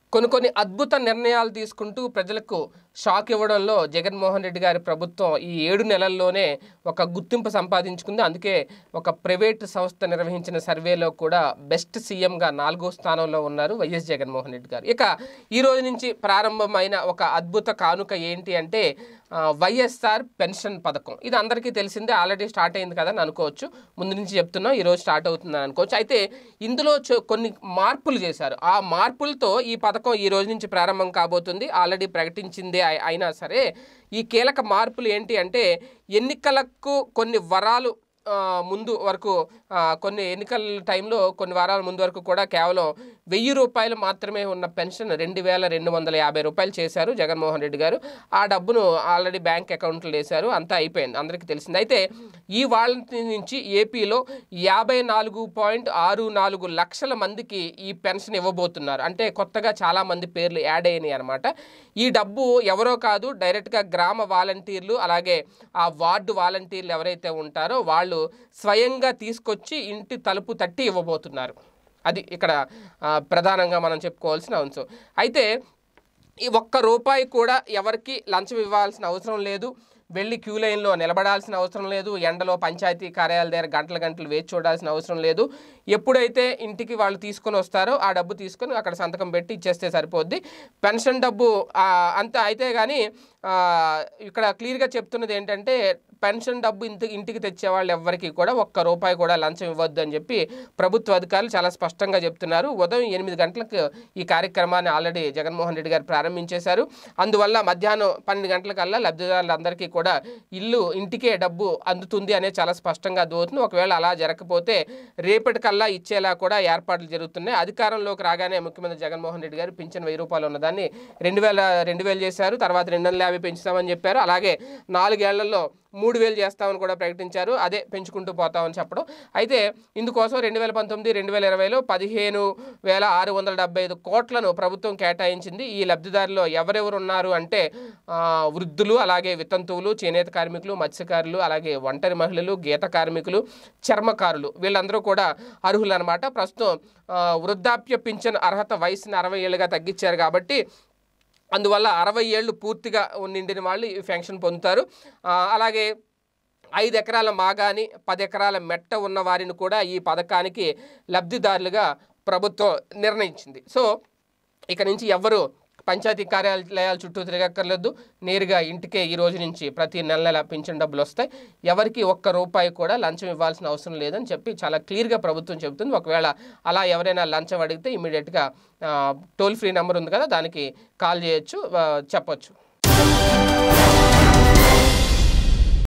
కొన్ని కొన్ని అద్భుత నిర్ణయాలు తీసుకుంటూ ప్రజలకు షాక్ ఇవ్వడంలో జగన్మోహన్ రెడ్డి గారి ప్రభుత్వం ఈ ఏడు నెలల్లోనే ఒక గుర్తింపు సంపాదించుకుంది అందుకే ఒక ప్రైవేట్ సంస్థ నిర్వహించిన సర్వేలో కూడా బెస్ట్ సీఎంగా నాలుగో స్థానంలో ఉన్నారు వైఎస్ జగన్మోహన్ రెడ్డి గారు ఇక ఈ రోజు నుంచి ప్రారంభమైన ఒక అద్భుత కానుక ఏంటి అంటే ఆ, వైఎస్ఆర్ పెన్షన్ పథకం ఇది అందరికీ తెలిసిందే ఆల్రెడీ స్టార్ట్ అయింది కదా అని అనుకోవచ్చు ముందు నుంచి చెప్తున్నాం ఈరోజు స్టార్ట్ అవుతుందని అనుకోవచ్చు అయితే ఇందులో చొ- కొన్ని మార్పులు చేశారు ఆ మార్పులతో ఈ పథకం ఈ రోజు నుంచి ప్రారంభం కాబోతుంది ఆల్రెడీ ప్రకటించిందే అయి- అయినా సరే ఈ కీలక మార్పులు ఏంటి అంటే ఎన్నికలకు కొన్ని వరాలు ఆ, ముందు వరకు ఆ, కొన్ని ఎన్నికల టైంలో కొన్ని వారాల ముందు వరకు కూడా కేవలం వెయ్యి రూపాయలు మాత్రమే ఉన్న పెన్షన్ రెండు వేల రెండు వందల యాభై రూపాయలు చేశారు జగన్మోహన్ రెడ్డి గారు ఆ డబ్బును ఆల్రెడీ బ్యాంక్ అకౌంట్లో వేశారు అంతా అయిపోయింది అందరికీ తెలిసింది అయితే ఈ వాళ్ళ నుంచి ఏపీలో యాభై నాలుగు పాయింట్ ఆరు నాలుగు లక్షల మందికి ఈ పెన్షన్ ఇవ్వబోతున్నారు అంటే కొత్తగా చాలామంది పేర్లు యాడ్ అయినాయి అనమాట ఈ డబ్బు ఎవరో కాదు డైరెక్ట్గా గ్రామ వాలంటీర్లు అలాగే ఆ వార్డు వాలంటీర్లు ఎవరైతే ఉంటారో వాళ్ళు స్వయంగా తీసుకొచ్చి ఇంటి తలుపు తట్టి ఇవ్వబోతున్నారు అది ఇక్కడ ఆ, ప్రధానంగా మనం చెప్పుకోవాల్సిన అంశం అయితే ఈ ఒక్క రూపాయి కూడా ఎవరికి లంచం ఇవ్వాల్సిన అవసరం లేదు వెళ్ళి క్యూ లైన్లో నిలబడాల్సిన అవసరం లేదు ఎండలో పంచాయతీ కార్యాలయాల దగ్గర గంటల గంటలు వేచి చూడాల్సిన అవసరం లేదు ఎప్పుడైతే ఇంటికి వాళ్ళు తీసుకొని వస్తారో ఆ డబ్బు తీసుకొని అక్కడ సంతకం పెట్టి ఇచ్చేస్తే సరిపోద్ది పెన్షన్ డబ్బు ఆ, అంత అయితే కానీ ఆ, ఇక్కడ క్లియర్గా చెప్తున్నది ఏంటంటే పెన్షన్ డబ్బు ఇంటి ఇంటికి తెచ్చే వాళ్ళు ఎవ్వరికి కూడా ఒక్క రూపాయి కూడా లంచం ఇవ్వద్దు అని చెప్పి ప్రభుత్వ అధికారులు చాలా స్పష్టంగా చెప్తున్నారు ఉదయం ఎనిమిది గంటలకు ఈ కార్యక్రమాన్ని ఆల్రెడీ జగన్మోహన్ రెడ్డి గారు ప్రారంభించేశారు అందువల్ల మధ్యాహ్నం పన్నెండు గంటలకల్లా లబ్ధిదారులందరికీ కూడా ఇల్లు ఇంటికే డబ్బు అందుతుంది అనే చాలా స్పష్టంగా అర్థమవుతుంది ఒకవేళ అలా జరగకపోతే రేపటికల్లా ఇచ్చేలా కూడా ఏర్పాట్లు జరుగుతున్నాయి అధికారంలోకి రాగానే ముఖ్యమంత్రి జగన్మోహన్ రెడ్డి గారు పింఛన్ వెయ్యి రూపాయలు ఉన్నదాన్ని రెండు వేల రెండు వేలు చేశారు తర్వాత రెండు వందల యాభై పెంచుతామని చెప్పారు అలాగే నాలుగేళ్లలో మూడు వేలు చేస్తామని కూడా ప్రకటించారు అదే పెంచుకుంటూ పోతామని చెప్పడం అయితే ఇందుకోసం రెండు వేల పంతొమ్మిది రెండు వేల ఇరవైలో పదిహేను వేల ఆరు వందల డెబ్బై ఐదు కోట్లను ప్రభుత్వం కేటాయించింది ఈ లబ్ధిదారులో ఎవరెవరు ఉన్నారు అంటే ఆ, వృద్ధులు అలాగే వితంతువులు చేనేత కార్మికులు మత్స్యకారులు అలాగే ఒంటరి మహిళలు గీత కార్మికులు చర్మకారులు వీళ్ళందరూ కూడా అర్హులు అనమాట ప్రస్తుతం ఆ, వృద్ధాప్య పింఛన్ అర్హత వయసుని అరవై ఏళ్ళుగా తగ్గించారు కాబట్టి అందువల్ల అరవై ఏళ్ళు పూర్తిగా నిండిన వాళ్ళు ఈ పెన్షన్ పొందుతారు ఆ, అలాగే ఐదు ఎకరాల మాగాని పది ఎకరాల మెట్ట ఉన్న వారిని కూడా ఈ పథకానికి లబ్ధిదారులుగా ప్రభుత్వం నిర్ణయించింది సో ఇక నుంచి ఎవరు పంచాయతీ కార్యాలయాల చుట్టూ తిరగక్కర్లేదు నేరుగా ఇంటికే ఈ రోజు నుంచి ప్రతి నెల నెల పింఛన్ డబ్బులు వస్తాయి ఎవరికి ఒక్క రూపాయి కూడా లంచం ఇవ్వాల్సిన అవసరం లేదని చెప్పి చాలా క్లియర్గా ప్రభుత్వం చెబుతుంది ఒకవేళ అలా ఎవరైనా లంచం అడిగితే ఇమీడియట్గా టోల్ ఫ్రీ నెంబర్ ఉంది కదా దానికి కాల్ చేయొచ్చు ఆ, చెప్పొచ్చు